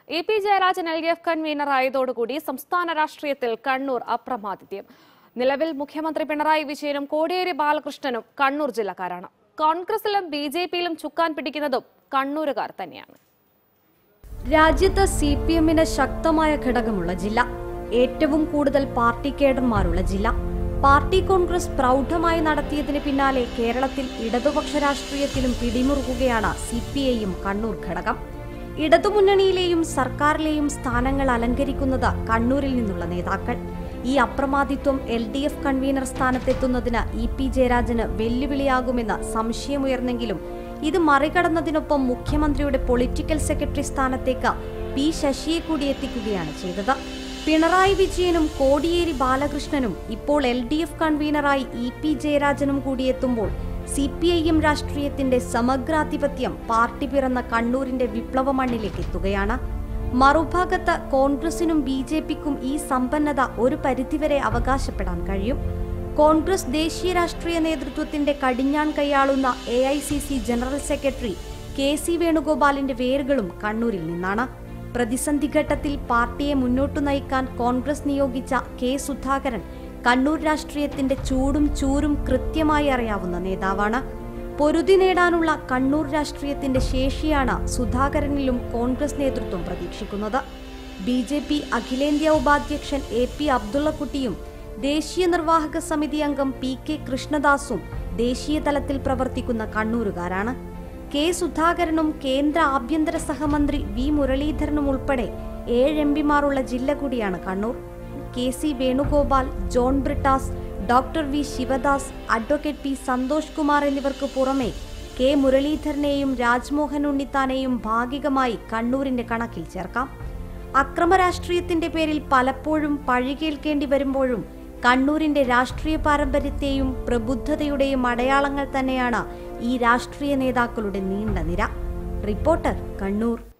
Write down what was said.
A P Jayarajan L D F convener ആയതോടുകൂടി സംസ്ഥാന രാഷ്ട്രീയത്തിൽ കണ്ണൂർ അപ്രമാദിത്യം നിലവിൽ മുഖ്യമന്ത്രി പിണറായി വിജയനും കോടിയേരി ബാലകൃഷ്ണനും കണ്ണൂർ ജില്ലക്കാരാണ് കോൺഗ്രസിലും ബി ജെ പിയിലും ചുക്കാൻ പിടിക്കുന്നതും കണ്ണൂരുകാർ തന്നെയാണ് രാജ്യത്ത് സി പി എമ്മിന് ശക്തമായ ഘടകമുള്ള ജില്ല ഏറ്റവും കൂടുതൽ പാർട്ടി കേഡർമാരുള്ള ജില്ല പാർട്ടി കോൺഗ്രസ് പ്രൗഢമായി നടത്തിയതിന് പിന്നാലെ കേരളത്തിൽ ഇടതുപക്ഷ രാഷ്ട്രീയത്തിലും പിടിമുറുകുകയാണ് സി പി ഐയും കണ്ണൂർ ഘടകം ഇടതുമുന്നണിയിലെയും സർക്കാരിലെയും സ്ഥാനങ്ങൾ അലങ്കരിക്കുന്നത് കണ്ണൂരിൽ നിന്നുള്ള നേതാക്കൾ ഈ അപ്രമാദിത്വം എൽ ഡി എഫ് കൺവീനർ സ്ഥാനത്തെത്തുന്നതിന് ഇ പി ജയരാജന് വെല്ലുവിളിയാകുമെന്ന് സംശയമുയർന്നെങ്കിലും ഇത് മറികടന്നതിനൊപ്പം മുഖ്യമന്ത്രിയുടെ പൊളിറ്റിക്കൽ സെക്രട്ടറി സ്ഥാനത്തേക്ക് പി ശശിയെ കൂടി എത്തിക്കുകയാണ് ചെയ്തത് പിണറായി വിജയനും കോടിയേരി ബാലകൃഷ്ണനും ഇപ്പോൾ എൽ ഡി എഫ് കൺവീനറായി ഇ പി ജയരാജനും കൂടി എത്തുമ്പോൾ സി പി ഐ എം രാഷ്ട്രീയത്തിന്റെ സമഗ്രാധിപത്യം പാർട്ടി പിറന്ന കണ്ണൂരിന്റെ വിപ്ലവ മണ്ണിലേക്ക് എത്തുകയാണ് മറുഭാഗത്ത് കോൺഗ്രസിനും ബി ജെ പിക്കും ഈ സമ്പന്നത ഒരു പരിധിവരെ അവകാശപ്പെടാൻ കഴിയും കോൺഗ്രസ് ദേശീയ രാഷ്ട്രീയ നേതൃത്വത്തിന്റെ കടിഞ്ഞാൺ കൈയാളുന്ന A I C C general secretary K C വേണുഗോപാലിന്റെ വേരുകളും കണ്ണൂരിൽ നിന്നാണ് പ്രതിസന്ധി ഘട്ടത്തിൽ പാർട്ടിയെ മുന്നോട്ടു നയിക്കാൻ കോൺഗ്രസ് നിയോഗിച്ച കെ സുധാകരൻ കണ്ണൂർ രാഷ്ട്രീയത്തിന്റെ ചൂടും ചൂരും കൃത്യമായി അറിയാവുന്ന നേതാവാണ് പൊരുതി നേടാനുള്ള കണ്ണൂർ രാഷ്ട്രീയത്തിന്റെ ശേഷിയാണ് സുധാകരനിലും കോൺഗ്രസ് നേതൃത്വം പ്രതീക്ഷിക്കുന്നത് ബി ജെ പി അഖിലേന്ത്യാ ഉപാധ്യക്ഷൻ എ പി അബ്ദുള്ളക്കുട്ടിയും ദേശീയ നിർവാഹക സമിതി അംഗം പി കെ കൃഷ്ണദാസും ദേശീയ തലത്തിൽ പ്രവർത്തിക്കുന്ന കണ്ണൂരുകാരാണ് കെ സുധാകരനും കേന്ദ്ര ആഭ്യന്തര സഹമന്ത്രി വി മുരളീധരനും ഉൾപ്പെടെ ഏഴ് എം പിമാരുള്ള ജില്ല കൂടിയാണ് Kannur K C Venugopal John Brittas doctor V Sivadas advocate P Santhosh Kumar എന്നിവർക്ക് പുറമെ കെ മുരളീധരനെയും രാജ്മോഹൻ ഉണ്ണിത്താനെയും ഭാഗികമായി കണ്ണൂരിന്റെ കണക്കിൽ ചേർക്കാം അക്രമ രാഷ്ട്രീയത്തിന്റെ പേരിൽ പലപ്പോഴും പഴികേൽക്കേണ്ടി വരുമ്പോഴും കണ്ണൂരിന്റെ രാഷ്ട്രീയ പാരമ്പര്യത്തെയും പ്രബുദ്ധതയുടെയും അടയാളങ്ങൾ തന്നെയാണ് ഈ രാഷ്ട്രീയ നേതാക്കളുടെ നീണ്ട നിര റിപ്പോർട്ടർ കണ്ണൂർ